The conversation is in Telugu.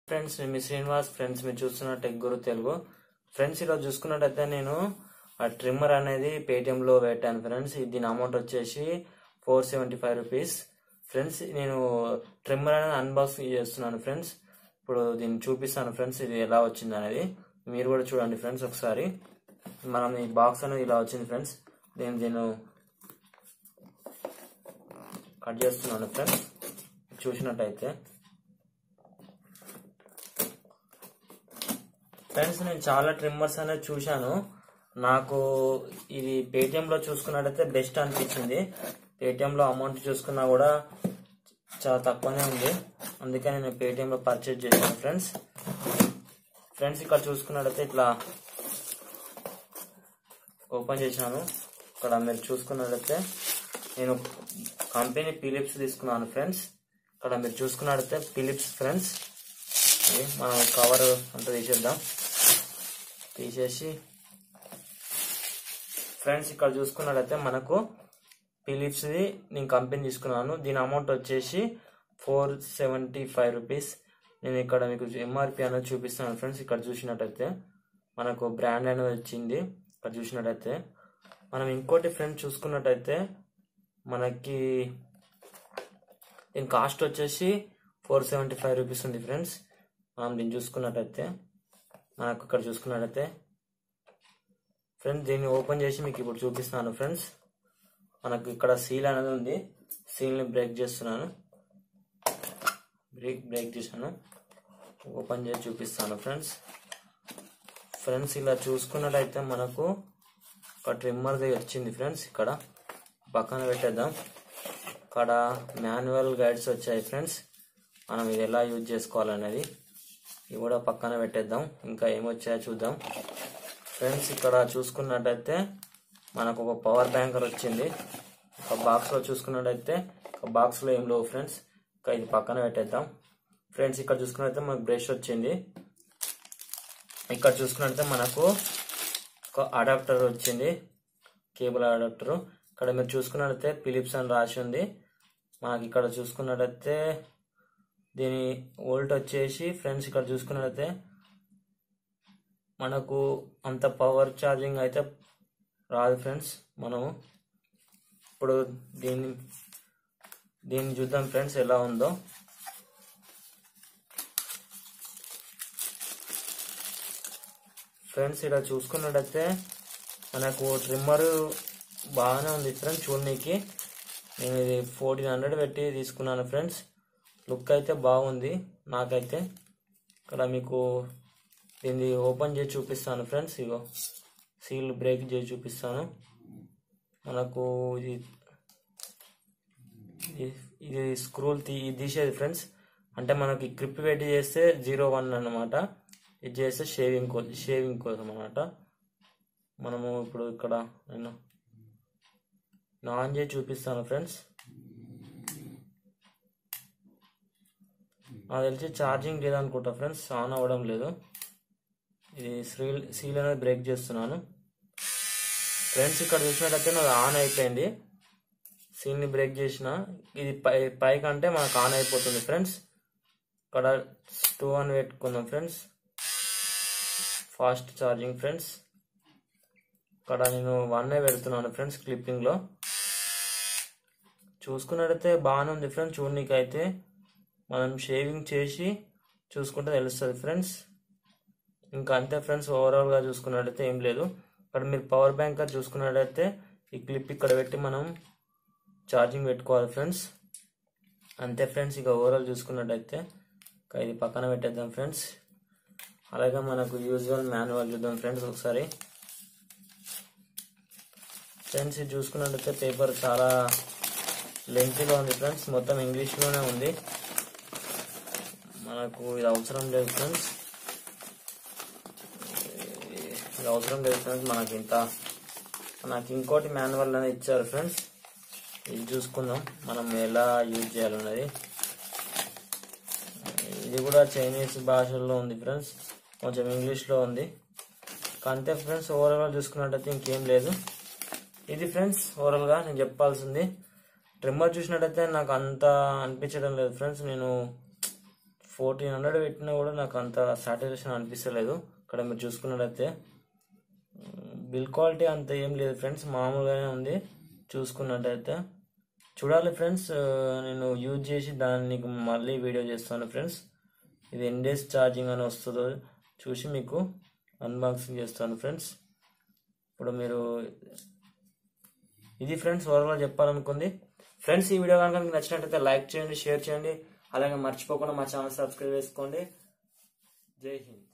ఫ్రెండ్స్ నేను మీ శ్రీనివాస్ ఫ్రెండ్స్ మీరు చూస్తున్న టెక్ గురు తెలుగు ఫ్రెండ్స్ ఈరోజు చూసుకున్నట్టయితే నేను ఆ ట్రిమ్మర్ అనేది పేటిఎంలో పెట్టాను ఫ్రెండ్స్ ఇది దీని అమౌంట్ వచ్చేసి four seventy five rupees friends నేను ట్రిమ్మర్ అనేది అన్బాక్సింగ్ చేస్తున్నాను ఫ్రెండ్స్ ఇప్పుడు దీన్ని చూపిస్తాను ఫ్రెండ్స్ ఇది ఎలా వచ్చింది అనేది మీరు కూడా చూడండి ఫ్రెండ్స్ ఒకసారి మనం ఈ బాక్స్ అనేది ఇలా వచ్చింది ఫ్రెండ్స్ నేను దీన్ని కట్ చేస్తున్నాను ఫ్రెండ్స్ చూసినట్టయితే ఫ్రెండ్స్ నేను చాలా ట్రిమ్మర్స్ అనేది చూశాను నాకు ఇది పేటిఎంలో చూసుకున్నట్టయితే బెస్ట్ అనిపించింది పేటిఎంలో అమౌంట్ చూసుకున్నా కూడా చాలా తక్కువనే ఉంది అందుకని నేను పేటిఎంలో పర్చేజ్ చేశాను ఫ్రెండ్స్ ఫ్రెండ్స్ ఇక్కడ చూసుకున్నట్టయితే ఇట్లా ఓపెన్ చేశాను ఇక్కడ మీరు చూసుకున్నట్టయితే నేను కంపెనీ ఫిలిప్స్ తీసుకున్నాను ఫ్రెండ్స్ ఇక్కడ మీరు చూసుకున్నట్టయితే ఫిలిప్స్ ఫ్రెండ్స్ ఇది మనం కవర్ అంతా తీసేద్దాం తీసేసి ఫ్రెండ్స్ ఇక్కడ చూసుకున్నట్లయితే మనకు ఫిలిప్స్ది నేను కంపెనీ తీసుకున్నాను దీని అమౌంట్ వచ్చేసి ఫోర్ సెవెంటీ ఫైవ్ రూపీస్ నేను ఇక్కడ మీకు ఎంఆర్పి అనేది చూపిస్తాను ఫ్రెండ్స్ ఇక్కడ చూసినట్టయితే మనకు బ్రాండ్ అనేది వచ్చింది ఇక్కడ చూసినట్టయితే మనం ఇంకోటి ఫ్రెండ్స్ చూసుకున్నట్టయితే మనకి దీని కాస్ట్ వచ్చేసి ఫోర్ సెవెంటీ ఫైవ్ రూపీస్ ఉంది ఫ్రెండ్స్ మనం దీన్ని చూసుకున్నట్టయితే మనకు ఇక్కడ చూసుకున్నట్టయితే ఫ్రెండ్స్ దీన్ని ఓపెన్ చేసి మీకు ఇప్పుడు చూపిస్తాను ఫ్రెండ్స్ మనకు ఇక్కడ సీల్ అనేది ఉంది సీల్ని బ్రేక్ చేస్తున్నాను బ్రేక్ బ్రేక్ చేశాను ఓపెన్ చేసి చూపిస్తాను ఫ్రెండ్స్ ఫ్రెండ్స్ ఇలా చూసుకున్నట్టయితే మనకు ఒక ట్రిమ్మర్ది వచ్చింది ఫ్రెండ్స్ ఇక్కడ పక్కన పెట్టేద్దాం ఇక్కడ మాన్యువల్ గైడ్స్ వచ్చాయి ఫ్రెండ్స్ మనం ఇది ఎలా యూజ్ చేసుకోవాలనేది ఇవి కూడా పక్కన పెట్టేద్దాం ఇంకా ఏమొచ్చాయో చూద్దాం ఫ్రెండ్స్ ఇక్కడ చూసుకున్నట్టయితే మనకు ఒక పవర్ బ్యాంకర్ వచ్చింది ఒక బాక్స్లో చూసుకున్నట్టయితే ఒక బాక్స్లో ఏం లేవు ఫ్రెండ్స్ ఇంకా ఇది పక్కన పెట్టేద్దాం ఫ్రెండ్స్ ఇక్కడ చూసుకున్నట్టయితే మనకు బ్రష్ వచ్చింది ఇక్కడ చూసుకున్నట్టయితే మనకు ఒక అడాప్టర్ వచ్చింది కేబుల్ అడాప్టర్ ఇక్కడ మీరు చూసుకున్నట్టయితే ఫిలిప్స్ అని రాసి ఉంది మనకి ఇక్కడ చూసుకున్నట్టయితే దీని వోల్ట్ వచ్చేసి ఫ్రెండ్స్ ఇక్కడ చూసుకున్నట్టయితే మనకు అంత పవర్ ఛార్జింగ్ అయితే రాదు ఫ్రెండ్స్ మనము ఇప్పుడు దీన్ని దీన్ని చూద్దాం ఫ్రెండ్స్ ఎలా ఉందో ఫ్రెండ్స్ ఇక్కడ చూసుకున్నట్టయితే మనకు ట్రిమ్మర్ బాగానే ఉంది ఫ్రెండ్స్ చూడనీకి నేను ఇది ఫోర్టీన్ హండ్రెడ్ పెట్టి తీసుకున్నాను ఫ్రెండ్స్ లుక్ అయితే బాగుంది నాకైతే ఇక్కడ మీకు దీన్ని ఓపెన్ చేసి చూపిస్తాను ఫ్రెండ్స్ ఇగో సీల్ బ్రేక్ చేసి చూపిస్తాను మనకు ఇది ఇది- ఇది స్క్రూల్ తీ ఇది తీసేది ఫ్రెండ్స్ అంటే మనకి క్రిప్ పెట్టి చేస్తే జీరో వన్ అన్నమాట ఇది చేస్తే షేవింగ్ కో షేవింగ్ కోసం అన్నమాట మనము ఇప్పుడు ఇక్కడ నేను నేను ఆన్ చేసి చూపిస్తాను ఫ్రెండ్స్ నాకు తెలిసి ఛార్జింగ్ లేదనుకుంటా ఫ్రెండ్స్ ఆన్ అవ్వడం లేదు ఇది సీల్ సీల్ అనేది బ్రేక్ చేస్తున్నాను ఫ్రెండ్స్ ఇక్కడ చూసినట్టయితే నాది ఆన్ అయిపోయింది సీల్ని బ్రేక్ చేసిన ఇది పై పైకి అంటే మనకు ఆన్ అయిపోతుంది ఫ్రెండ్స్ ఇక్కడ టూ అని పెట్టుకుందాం ఫ్రెండ్స్ ఫాస్ట్ ఛార్జింగ్ ఫ్రెండ్స్ ఇక్కడ నేను వన్ పెడుతున్నాను ఫ్రెండ్స్ క్లిప్పింగ్లో చూసుకున్నట్టయితే బాగానే ఉంది ఫ్రెండ్స్ చూడనీకి అయితే మనం షేవింగ్ చేసి చూసుకుంటే తెలుస్తుంది ఫ్రెండ్స్ ఇంకా అంతే ఫ్రెండ్స్ ఓవరాల్గా చూసుకున్నట్టయితే ఏం లేదు ఇక్కడ మీరు పవర్ బ్యాంక్ చూసుకున్నట్టయితే ఈ క్లిప్ ఇక్కడ పెట్టి మనం ఛార్జింగ్ పెట్టుకోవాలి ఫ్రెండ్స్ అంతే ఫ్రెండ్స్ ఇక ఓవరాల్ చూసుకున్నట్టయితే ఇక ఇది పక్కన పెట్టేద్దాం ఫ్రెండ్స్ అలాగే మనకు యూజువల్ మాన్యువల్ చూద్దాం ఫ్రెండ్స్ ఒకసారి ఫ్రెండ్స్ ఇది చూసుకున్నట్టయితే పేపర్ చాలా లెంతీగా ఉంది ఫ్రెండ్స్ మొత్తం ఇంగ్లీష్లోనే ఉంది మనకు ఇది అవసరం లేదు ఫ్రెండ్స్ ఇది అవసరం లేదు ఫ్రెండ్స్ మనకి ఇంత నాకు ఇంకోటి మాన్యువల్ అనేది ఇచ్చారు ఫ్రెండ్స్ ఇది చూసుకుందాం మనం ఎలా యూజ్ చేయాలన్నది ఇది కూడా చైనీస్ భాషల్లో ఉంది ఫ్రెండ్స్ కొంచెం ఇంగ్లీష్లో ఉంది అంతే ఫ్రెండ్స్ ఓవరాల్గా చూసుకున్నట్టయితే ఇంకేం లేదు ఇది ఫ్రెండ్స్ ఓవరాల్గా నేను చెప్పాల్సింది ట్రిమ్మర్ చూసినట్టయితే నాకు అంత అనిపించడం లేదు ఫ్రెండ్స్ నేను ఫోర్టీన్ హండ్రెడ్ పెట్టినా కూడా నాకు అంత సాటిస్ఫాక్షన్ అనిపిస్తలేదు ఇక్కడ మీరు చూసుకున్నట్టయితే బిల్ క్వాలిటీ అంత ఏం లేదు ఫ్రెండ్స్ మామూలుగానే ఉంది చూసుకున్నట్టయితే చూడాలి ఫ్రెండ్స్ నేను యూజ్ చేసి దాన్ని మీకు మళ్ళీ వీడియో చేస్తాను ఫ్రెండ్స్ ఇది ఎన్ని డేస్ ఛార్జింగ్ అని వస్తుందో చూసి మీకు అన్బాక్సింగ్ చేస్తాను ఫ్రెండ్స్ ఇప్పుడు మీరు ఇది ఫ్రెండ్స్ ఓవరాల్ చెప్పాలనుకుంది ఫ్రెండ్స్ ఈ వీడియో కనుక మీకు నచ్చినట్లయితే లైక్ చేయండి షేర్ చేయండి అలాగే మర్చిపోకుండా మా ఛానల్ సబ్స్క్రైబ్ చేసుకోండి జై హింద్